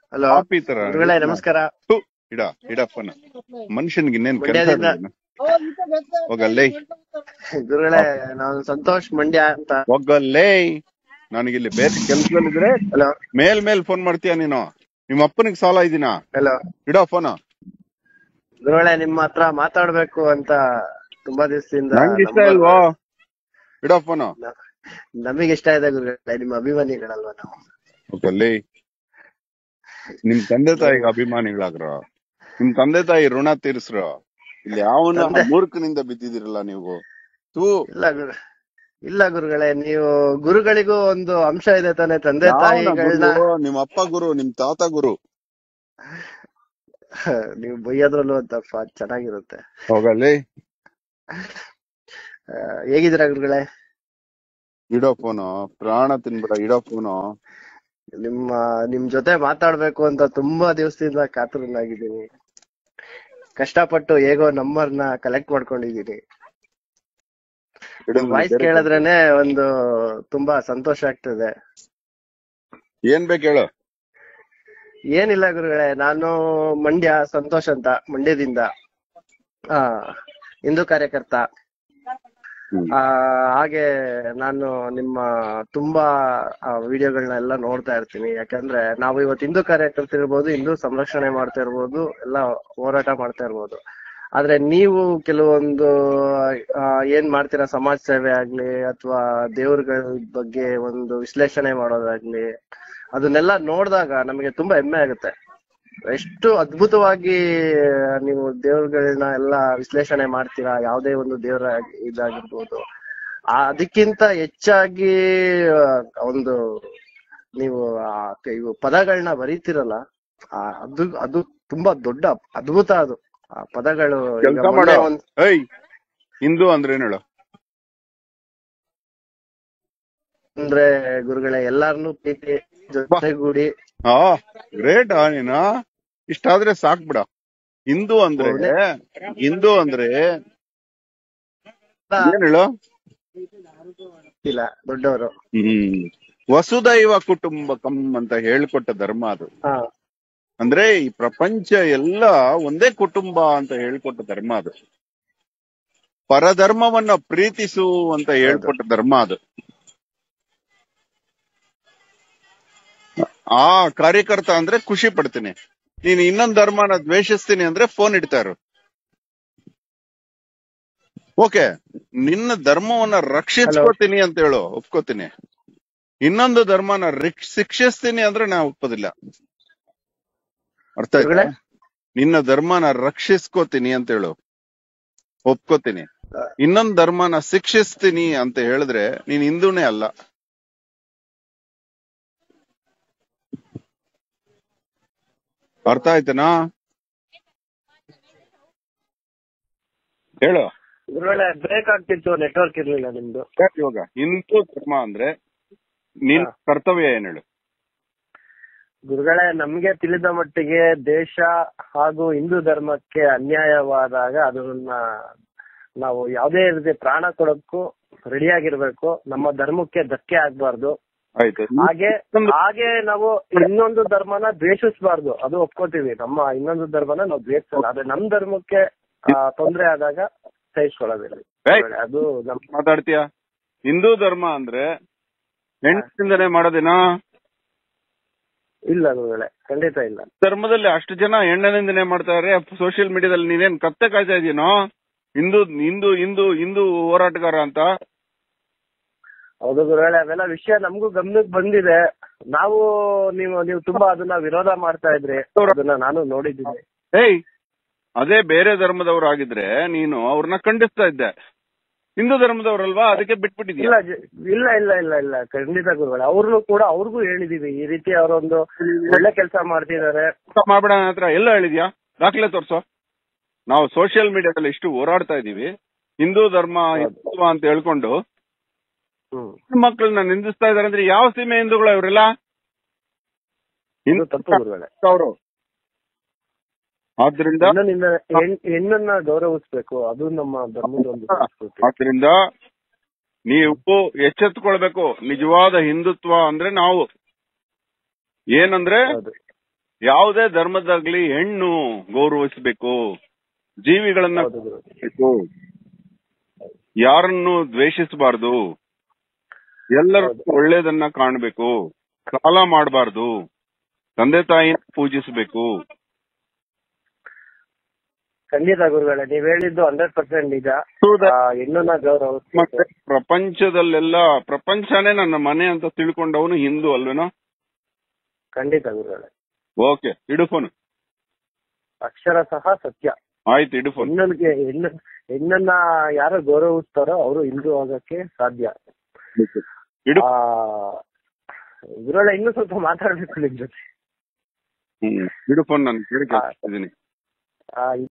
Hello copy ತರ ಗುರುಗಳೇ ನಮಸ್ಕಾರ ಥು, ಇಡ ಇಡ ಫೋನ್ ಮನುಷ್ಯನ್ಗೆ ಇನ್ನೇನ್ ಕೆಲಸ ಮಂಡ್ಯದಿಂದ- ಹೋಗಲ್ಲೇ ಗುರುಗಳೇ ನಾನು ಸಂತೋಷ್ ಮಂಡ್ಯ ಅಂತ ಹೋಗಲ್ಲೇ ನನಗಿಲ್ಲಿ ಬೇರೆ ಕೆಲ್ಸದಲ್ಲಿದ್ರೆ ಹಲೋ ಮೇಲ್ ಮೇಲ್ ಫೋನ್ ಮಾಡ್ತೀಯ ನೀನು ನಿಮ್ಮ ಅಪ್ಪನಿಗೆ ಸಾಲ ಇದೀನಾ ಹಲೋ ಇಡೋ ಫೋನ್ ಗುರುಗಳೇ ನಿಮ್ಮ ಹತ್ರ ಮಾತಾಡ್ಬೇಕು ಅಂತ ತುಂಬಾ ದಿವಸದಿಂದ ನಂಗೆ ಇಷ್ಟ ಇಲ್ವೋ ಇಡೋ ಫೋನ್ ನಮಗೆ ಇಷ್ಟ ಇದೆ ಗುರುಗಳೇ ನಿಮ್ಮ ಅಭಿಮಾನಿಗಳಲ್ವಾ ನಾವು ಹೋಗಲ್ಲೇ ನಿಮ್ ತಂದೆ ತಾಯಿಗೆ ಅಭಿಮಾನಿಗಳಾಗ್ರ ನಿಮ್ ತಂದೆ ತಾಯಿ ಋಣ ತೀರಿಸ್ರ ಇಲ್ಲಿ ಯಾವನ ತಂದೆ- ಮೂರ್ಖನಿಂದ ಬಿದ್ದಿದಿರಲ್ಲ ನೀವು ತೂ ಇಲ್ಲ ಗುರು ಇಲ್ಲ ಗುರುಗಳೇ ನೀವು ಗುರುಗಳಿಗೂ ಒಂದು ಅಂಶ ಇದೆ ತಾನೆ ತಂದೆ ಯಾವನ ತಾಯಿಗಳನ್ನ ಗುರು? ನಿಮ್ ಅಪ್ಪ ಗುರು ನಿಮ್ ತಾತ ಗುರು ನೀವು ಬೈಯೋದ್ರಲ್ಲೂ ಒಂದು ಸ್ವಲ್ಪ ಚೆನ್ನಾಗಿರುತ್ತೆ ಹೋಗಲ್ಲಿ ಆ, ಹೇಗಿದ್ದೀರಾ ಗುರುಗಳೇ ಇಡೋ ಫೋನು ಪ್ರಾಣ ತಿನ್ಬಿಡ ಇಡೋ ಫೋನು ನಿಮ್ಮ ನಿಮ್ ಜೊತೆ ಮಾತಾಡ್ಬೇಕು ಅಂತ ತುಂಬಾ ದಿವಸದಿಂದ ಕಾತುರನಾಗಿದ್ದೀನಿ ಕಷ್ಟಪಟ್ಟು ಹೇಗೋ ನಂಬರ್ನ ಕಲೆಕ್ಟ್ ಮಾಡ್ಕೊಂಡಿದೀನಿ ವಾಯ್ಸ್ ಕೇಳಿದ್ರೇನೆ ಒಂದು ತುಂಬಾ ಸಂತೋಷ ಆಗ್ತದೆ ಏನ್ ಬೇಕು ಹೇಳು ಏನಿಲ್ಲ ಗುರುಗಳೇ ನಾನು ಮಂಡ್ಯ ಸಂತೋಷ್ ಅಂತ ಮಂಡ್ಯದಿಂದ ಆ ಹಿಂದೂ ಕಾರ್ಯಕರ್ತ ಹ್ಮ್. ಆ ಹಾಗೆ ನಾನು ನಿಮ್ಮ ತುಂಬಾ ವಿಡಿಯೋಗಳನ್ನ ಎಲ್ಲ ನೋಡ್ತಾ ಇರ್ತೀನಿ ಯಾಕಂದ್ರೆ ನಾವು ಇವತ್ತು ಹಿಂದೂ ಕಾರ್ಯಕರ್ತರಿರ್ಬೋದು ಹಿಂದೂ ಸಂರಕ್ಷಣೆ ಮಾಡ್ತಾ ಇರ್ಬೋದು ಎಲ್ಲ ಹೋರಾಟ ಮಾಡ್ತಾ ಇರ್ಬೋದು ಆದ್ರೆ ನೀವು ಕೆಲವೊಂದು ಆ, ಏನ್ ಮಾಡ್ತೀರಾ ಸಮಾಜ ಸೇವೆ ಆಗ್ಲಿ ಅಥವಾ ದೇವ್ರಗಳ ಬಗ್ಗೆ ಒಂದು ವಿಶ್ಲೇಷಣೆ ಮಾಡೋದಾಗ್ಲಿ ಅದನ್ನೆಲ್ಲ ನೋಡಿದಾಗ ನಮಗೆ ತುಂಬಾ ಹೆಮ್ಮೆ ಆಗುತ್ತೆ ಎಷ್ಟು ಅದ್ಭುತವಾಗಿ ನೀವು ದೇವ್ರಗಳನ್ನ ಎಲ್ಲ ವಿಶ್ಲೇಷಣೆ ಮಾಡ್ತೀರಾ ಯಾವುದೇ ಒಂದು ದೇವರ ಇದಾಗಿರ್ಬೋದು ಆ ಅದಕ್ಕಿಂತ ಹೆಚ್ಚಾಗಿ ಆ, ಒಂದು ನೀವು ಆ ಕ- ಇವು ಪದಗಳನ್ನ ಬರೀತಿರಲ್ಲ ಆ, ಅದು ಅದು ತುಂಬಾ ದೊಡ್ಡ ಅದ್ಭುತ ಅದು ಆ ಪದಗಳು ಈಗ ಕೆಲ್ಸ ಮೊನ್ನೆ ಮಾಡೋ. ಒಂದ್ ಏಯ್ ಹಿಂದೂ ಅಂದ್ರೆ ಏನ್ ಹೇಳು ಅಂದ್ರೆ ಗುರುಗಳೇ ಎಲ್ಲಾರ್ನು ಪ್ರೀತಿ ಜೊತೆಗೂಡಿ ಹಾ ಗ್ರೇಟ್ ನೀನ ಇಷ್ಟಾದ್ರೆ ಸಾಕ್ ಬಿಡ ಹಿಂದೂ ಅಂದ್ರೆ ಹಿಂದೂ ಅಂದ್ರೆ ಏನ್ ಹೇಳು ಇಲ್ಲ ದೊಡ್ಡವರು ಹ್ಮ್ ವಸುದೈವ ಕುಟುಂಬಕಂ ಅಂತ ಹೇಳ್ಕೊಟ್ಟ ಧರ್ಮ ಅದು ಹಾ ಅಂದ್ರೆ ಈ ಪ್ರಪಂಚ ಎಲ್ಲ ಒಂದೇ ಕುಟುಂಬ ಅಂತ ಹೇಳ್ಕೊಟ್ಟ ಧರ್ಮ ಅದು ಪರಧರ್ಮವನ್ನ ಪ್ರೀತಿಸು ಅಂತ ಹೇಳ್ಕೊಟ್ಟ ಧರ್ಮ ಅದು ಆ ಕಾರ್ಯಕರ್ತ ಅಂದ್ರೆ ಖುಷಿ ಪಡ್ತೀನಿ ನೀನ್ ಇನ್ನೊಂದ್ ಧರ್ಮನ ದ್ವೇಷಿಸ್ತೀನಿ ಅಂದ್ರೆ ಫೋನ್ ಇಡ್ತಾರು ಓಕೆ ನಿನ್ನ ಧರ್ಮವನ್ನ ರಕ್ಷಿಸ್ಕೋತೀನಿ ಅಂತ ಹೇಳು ಒಪ್ಕೋತೀನಿ ಇನ್ನೊಂದು ಧರ್ಮನ ರಿಕ್- ಶಿಕ್ಷಿಸ್ತೀನಿ ಅಂದ್ರೆ ನಾ ಒಪ್ಪೋದಿಲ್ಲ ಅರ್ಥ ಆಯ್ತಾ ಗುರುಗಳೇ? ನಿನ್ನ ಧರ್ಮನ ರಕ್ಷಿಸ್ಕೋತೀನಿ ಅಂತ ಹೇಳು ಒಪ್ಕೋತೀನಿ ಇನ್ನೊಂದ್ ಧರ್ಮನ ಶಿಕ್ಷಿಸ್ತೀನಿ ಅಂತ ಹೇಳಿದ್ರೆ ನೀನ್ ಹಿಂದೂನೇ ಅಲ್ಲ ಅರ್ಥ ಆಯ್ತನಾ ಹೇಳು ಗುರುಗಳೇ ಬ್ರೇಕ್ ಆಗ್ತಿತ್ತು ನೆಟ್ವರ್ಕ್ ಇರ್ಲಿಲ್ಲ ನಿಮ್ದು ಯಾಕ್ ಇವಾಗ ಹಿಂದೂ ಧರ್ಮ ಅಂದ್ರೆ ನಿನ್ ಹಾ. ಕರ್ತವ್ಯ ಏನ್ ಹೇಳು ಗುರುಗಳೇ ನಮ್ಗೆ ತಿಳಿದ ಮಟ್ಟಿಗೆ ದೇಶ ಹಾಗೂ ಹಿಂದೂ ಧರ್ಮಕ್ಕೆ ಅನ್ಯಾಯವಾದಾಗ ಅದನ್ನ ನಾವು ಯಾವುದೇ ರೀತಿ ಪ್ರಾಣ ಕೊಡೋಕ್ಕೂ ರೆಡಿ ಆಗಿರ್ಬೇಕು ನಮ್ಮ ಧರ್ಮಕ್ಕೆ ಧಕ್ಕೆ ಆಗ್ಬಾರ್ದು ಆಯ್ತು ಹಾಗೆ ಇನ್ನೊಂದು- ಹಾಗೆ ನಾವು ಇನ್ನೊಂದು ಧರ್ಮನ ದ್ವೇಷಿಸಬಾರ್ದು ಅದು ಒಪ್ಕೋತೀವಿ ನಮ್ಮ ಇನ್ನೊಂದು ಧರ್ಮನ ನಾವು ದ್ವೇಷಿಸಲ್ಲ ಆದ್ರೆ ನಮ್ ಧರ್ಮಕ್ಕೆ ಆ, ತೊಂದ್ರೆ ಆದಾಗ ಸಹಿಸ್ಕೊಳ್ಳೋದಿಲ್ಲ ಏಯ್! ಗುರುಗಳೇ, ಅದು ನಮ್ ಮಾತಾಡ್ತೀಯ ಹಿಂದೂ ಧರ್ಮ ಅಂದ್ರೆ ಹೆಣ್ಣಿಂದನೆ ಮಾಡೋದೇನಾ ಇಲ್ಲ ಗುರುಗಳೇ ಖಂಡಿತ ಇಲ್ಲ ಧರ್ಮದಲ್ಲಿ ಅಷ್ಟು ಜನ ಹೆಣ್ಣನಿಂದನೆ ಮಾಡ್ತಾರೆ ಸೋಷಿಯಲ್ ಮೀಡಿಯಾದಲ್ಲಿ ನೀನೇನ್ ಕತ್ತೆ ಕಾಯ್ತಾ ಇದೀನೋ ಹಿಂದೂ ಹಿಂದೂ ಹಿಂದೂ ಹಿಂದೂ ಹೋರಾಟಗಾರ ಅಂತ ಹೌದು ಗುರುಗಳೇ ಅವೆಲ್ಲ ವಿಷಯ ನಮಗೂ ಗಮನಕ್ಕೆ ಬಂದಿದೆ ನಾವು ನೀವು ನೀವು ತುಂಬಾ ಅದನ್ನ ವಿರೋಧ ಮಾಡ್ತಾ ಇದ್ರಿ ಅದನ್ನ ನಾನು ನೋಡಿದ್ದೀನಿ ಏಯ್ ಅದೇ ಬೇರೆ ಧರ್ಮದವರಾಗಿದ್ರೆ ನೀನು ಅವ್ರನ್ನ ಖಂಡಿಸ್ತಾ ಇದ್ದೆ ಹಿಂದೂ ಧರ್ಮದವ್ರಲ್ವಾ ಅದಕ್ಕೆ ಬಿಟ್ಬಿಟ್ಟಿದ್ಯಾ ಇಲ್ಲ ಜ- ಇಲ್ಲ ಇಲ್ಲ ಇಲ್ಲ ಇಲ್ಲ ಖಂಡಿತ ಗುರುಗಳೇ ಅವ್ರನ್ನು ಕೂಡ ಅವ್ರಿಗೂ ಹೇಳಿದೀವಿ ಈ ರೀತಿ ಅವರೊಂದು ಒಳ್ಳೆ ಕೆಲಸ ಮಾಡ್ತಿದ್ದಾರೆ ಮಾಡ್ಬೇಡ ನನ್ನ ಹತ್ರ ಎಲ್ಲ ಹೇಳಿದ್ಯಾ ದಾಖಲೆ ತೋರ್ಸೋ ನಾವು ಸೋಷಿಯಲ್ ಮೀಡಿಯಾದಲ್ಲಿ ಇಷ್ಟು ಹೋರಾಡ್ತಾ ಇದೀವಿ ಹಿಂದೂ ಧರ್ಮ ಹಿಂದುತ್ವ ಅಂತ ಹೇಳ್ಕೊಂಡು ಹ್ಮ್ ಮಕ್ಕಳನ್ನ ನಿಂದಿಸ್ತಾ ಇದಾರೆ ಅಂದ್ರೆ ಯಾವ ಸೀಮೆ ಹಿಂದೂಗಳು ಇವರೆಲ್ಲ ಇದು ತಪ್ಪು ಗುರುಗಳೇ ಅವರು ಆದ್ರಿಂದ ಹೆಣ್ಣನಿಂದ ಹೆಣ್- ಹೆಣ್ಣನ್ನ ಗೌರವಿಸ್ಬೇಕು ಅದು ನಮ್ಮ ಧರ್ಮದ ಒಂದು ಸಂಸ್ಕೃತಿ ಆದ್ರಿಂದ ನೀವು ಎಚ್ಚೆತ್ತುಕೊಳ್ಬೇಕು ನಿಜವಾದ ಹಿಂದುತ್ವ ಅಂದ್ರೆ ನಾವು ಏನಂದ್ರೆ ಹೌದು ಯಾವುದೇ ಧರ್ಮದಾಗ್ಲಿ ಹೆಣ್ಣು ಗೌರವಿಸಬೇಕು ಜೀವಿಗಳನ್ನ ಹೌದು ಗುರು ಬೇಕು ಯಾರನ್ನು ದ್ವೇಷಿಸಬಾರ್ದು ಎಲ್ಲರಕ್ಕೂ ಒಳ್ಳೇದನ್ನ ಕಾಣಬೇಕು ಸಾಲ ಮಾಡಬಾರ್ದು ತಂದೆ ತಾಯಿನ ಪೂಜಿಸಬೇಕು ಖಂಡಿತ ಗುರುಗಳೇ ನೀವ್ ಹೇಳಿದ್ದು ಹಂಡ್ರೆಡ್ ಪರ್ಸೆಂಟ್ ನಿಜ ಆ, ಹೆಣ್ಣನ್ನ ಗೌರವಿಸಿ ಮತ್ತೆ ಪ್ರಪಂಚದಲ್ಲೆಲ್ಲ ಪ್ರಪಂಚನೇ ನನ್ನ ಮನೆ ಅಂತ ತಿಳ್ಕೊಂಡವನು ಹಿಂದೂ ಅಲ್ವೇನೋ ಖಂಡಿತ ಗುರುಗಳೇ ಓಕೆ ಇಡು ಫೋನ್ ಅಕ್ಷರ ಸಹ ಸತ್ಯ ಆಯ್ತು ಇಡು ಫೋನ್ ಹೆಣ್ಣನ್ಗೆ ಹೆಣ್ಣು ಹೆಣ್ಣನ್ನ ಯಾರು ಗೌರವಿಸ್ತಾರೋ ಅವರು ಹಿಂದೂ ಆಗಕ್ಕೆ ಸಾಧ್ಯ ಇಡು ಆ ಗುರುಗಳೇ ಇನ್ನೂ ಸ್ವಲ್ಪ ಮಾತಾಡ್ಬೇಕು ನಿಮ್ ಜೊತೆ ಹ್ಮ್ ಇಡು ಫೋನ್ ನಾನು ಕೇಳಿ ಕೇಳ್ತಿದ್ದೀನಿ ಆ,